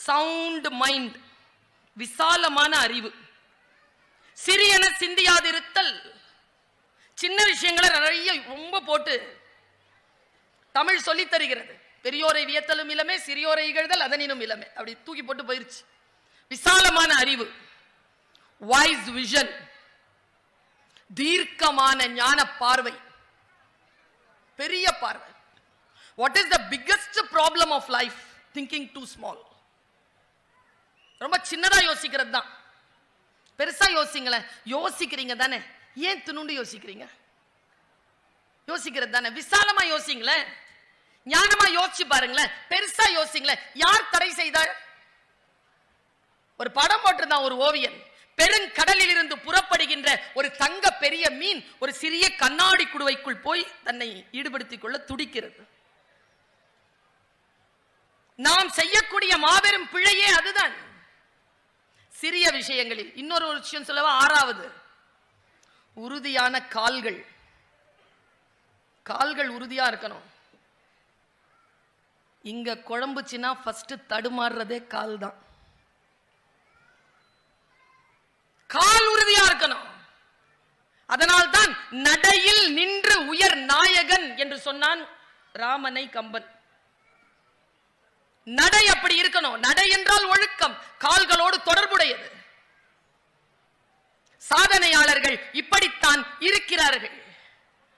sound mind விசாலமான அறிவு சிறியன சிந்தியாதிருத்தல் சின்ன விஷயங்களை நிறைய ரொம்ப போட்டு தமிழ் சொல்லித் தருகிறது பெரியோரை வியத்தலும் இளமே சிறியோரை இகழ்தல் அதனினும் இளமே அப்படி தூக்கி போட்டு போயிருச்சு விசாலமான அறிவு வாய்ஸ் விஷன் தீர்க்கமான ஞான பார்வை பெரிய பார்வை what is the biggest problem of life thinking too small ரொம்ப சின்னதா யோசிக்கிறது தான் பெருசா யோசிங்களேன் யோசிக்கிறீங்க தானே ஏன் துணுண்டு யோசிக்கிறீங்க யோசிக்கிறது தானே விசாலமா யோசிங்களேன் ஞானமா யோசிச்சு பாருங்களேன் பெருசா யோசிங்களேன் யார் தடை செய்தாள் ஒரு படம் போட்டிருந்தான் ஒரு ஓவியன் பெருங்கடலில் இருந்து புறப்படுகின்ற ஒரு தங்க பெரிய மீன் ஒரு சிறிய கண்ணாடி குடுவைக்குள் போய் தன்னை ஈடுபடுத்திக் கொள்ள துடிக்கிறது நாம் செய்யக்கூடிய மாபெரும் பிழையே அதுதான் சிறிய விஷயங்களில் இன்னொரு ஒரு விஷயம் சொல்லவா ஆறாவது உறுதியான கால்கள் கால்கள் உறுதியா இருக்கணும் இங்க குழம்புச்சுன்னா ஃபர்ஸ்ட் தடுமாறுறதே கால் தான் கால் உறுதியா இருக்கணும் அதனால்தான் நடையில் நின்று உயர் நாயகன் என்று சொன்னான் ராமனை கம்பன் நடை அப்படி இருக்கணும் நடை என்றால் ஒழுக்கம் கால்களோடு தொடர்புடையது சாதனையாளர்கள் இப்படித்தான் இருக்கிறார்கள்